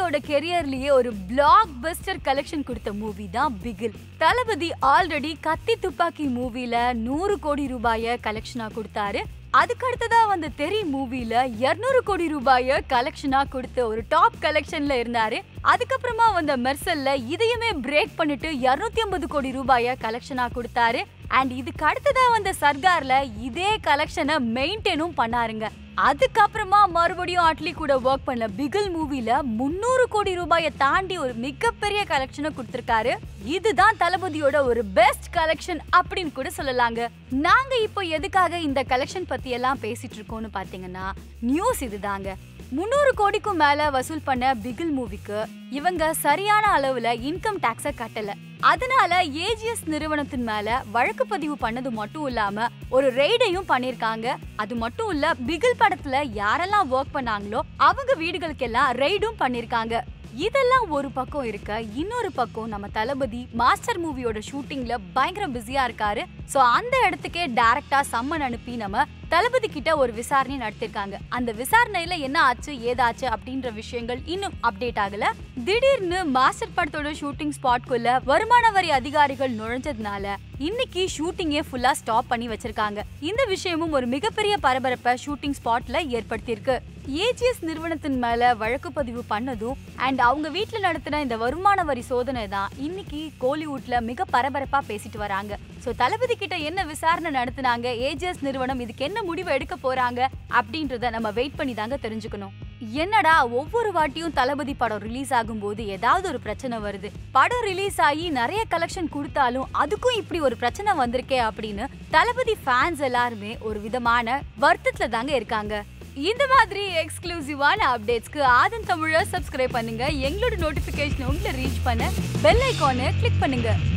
தளபதியோட கெரியர்லயே ஒரு பிளாக் பஸ்டர் கலெக்ஷன் கொடுத்த மூவி தான் பிகில் தளபதி ஆல்ரெடி கத்தி துப்பாக்கி மூவில நூறு கோடி ரூபாய கலெக்ஷனா கொடுத்தாரு அதுக்கு அடுத்ததா வந்த தெரி மூவில 200 கோடி ரூபாய கலெக்ஷனா கொடுத்த ஒரு டாப் கலெக்ஷன்ல இருந்தாரு அதுக்கப்புறமா வந்த மெர்சல்ல இதையுமே பிரேக் பண்ணிட்டு 250 கோடி ரூபாய கலெக்ஷனா கொடுத்தாரு அண்ட் இதுக்கு அடுத்ததா வந்த சர்கார்ல இதே கலெக்ஷனை மெயின்டைனும் பண்ணாருங்க அதுக்கப்புறமா மறுபடியும் அட்லி கூட ஒர்க் பண்ண பிகில் மூவில முன்னூறு கோடி ரூபாயை தாண்டி ஒரு மிகப்பெரிய கலெக்ஷனை கொடுத்திருக்காரு இதுதான் தளபதியோட ஒரு பெஸ்ட் கலெக்ஷன் அப்படின்னு கூட சொல்லலாங்க நாங்க இப்போ எதுக்காக இந்த கலெக்ஷன் பத்தி எல்லாம் பேசிட்டு இருக்கோம்னு பாத்தீங்கன்னா நியூஸ் இதுதாங்க முந்நூறு கோடிக்கும் மேல வசூல் பண்ண பிகில் மூவிக்கு இவங்க சரியான அளவுல இன்கம் டாக்ஸ கட்டல அதனால ஏஜிஎஸ் நிறுவனத்தின் மேல வழக்கு பதிவு பண்ணது மட்டும் இல்லாம ஒரு ரெய்டையும் பண்ணிருக்காங்க அது மட்டும் இல்ல பிகில் படத்துல யாரெல்லாம் ஒர்க் பண்ணாங்களோ அவங்க வீடுகளுக்கெல்லாம் ரெய்டும் பண்ணிருக்காங்க இதெல்லாம் ஒரு பக்கம் இருக்க இன்னொரு பக்கம் நம்ம தளபதி மாஸ்டர் மூவியோட ஷூட்டிங்ல பயங்கர பிஸியா இருக்காரு சோ அந்த இடத்துக்கே டைரக்டா சம்மன் அனுப்பி நம்ம தளபதி கிட்ட ஒரு விசாரணை நடத்திருக்காங்க அந்த விசாரணையில என்ன ஆச்சு ஏதாச்சு அப்படின்ற விஷயங்கள் இன்னும் அப்டேட் ஆகல திடீர்னு மாஸ்டர் படத்தோட ஷூட்டிங் ஸ்பாட்குள்ள வருமான வரி அதிகாரிகள் நுழைஞ்சதுனால இன்னைக்கு ஷூட்டிங்கே ஃபுல்லா ஸ்டாப் பண்ணி வச்சிருக்காங்க இந்த விஷயமும் ஒரு மிகப்பெரிய பரபரப்பை ஷூட்டிங் ஸ்பாட்ல ஏற்படுத்தியிருக்கு ஏஜிஎஸ் நிறுவனத்தின் மேல வழக்கு பதிவு பண்ணதும் அண்ட் அவங்க வீட்ல நடத்தின இந்த வருமான வரி சோதனை தான் இன்னைக்கு கோலிவுட்ல மிக பரபரப்பா பேசிட்டு வராங்க சோ தளபதி கிட்ட என்ன விசாரணை நடத்துனாங்க ஏஜிஎஸ் நிறுவனம் இதுக்கு என்ன முடிவு எடுக்க போறாங்க அப்படின்றத நம்ம வெயிட் பண்ணி தாங்க தெரிஞ்சுக்கணும் என்னடா ஒவ்வொரு வாட்டியும் தளபதி படம் ரிலீஸ் ஆகும்போது ஏதாவது ஒரு பிரச்சனை வருது படம் ரிலீஸ் ஆகி நிறைய கலெக்ஷன் கொடுத்தாலும் அதுக்கும் இப்படி ஒரு பிரச்சனை வந்திருக்கே அப்படின்னு தளபதி ஃபேன்ஸ் எல்லாருமே ஒரு விதமான வருத்தத்துல தாங்க இருக்காங்க இந்த மாதிரி எக்ஸ்க்ளூசிவான அப்டேட்ஸ்க்கு ஆதன் தமிழ சப்ஸ்கிரைப் பண்ணுங்க எங்களோட நோட்டிபிகேஷன் உங்களை ரீச் பண்ண பெல் ஐகானை கிளிக் பண்ணுங்க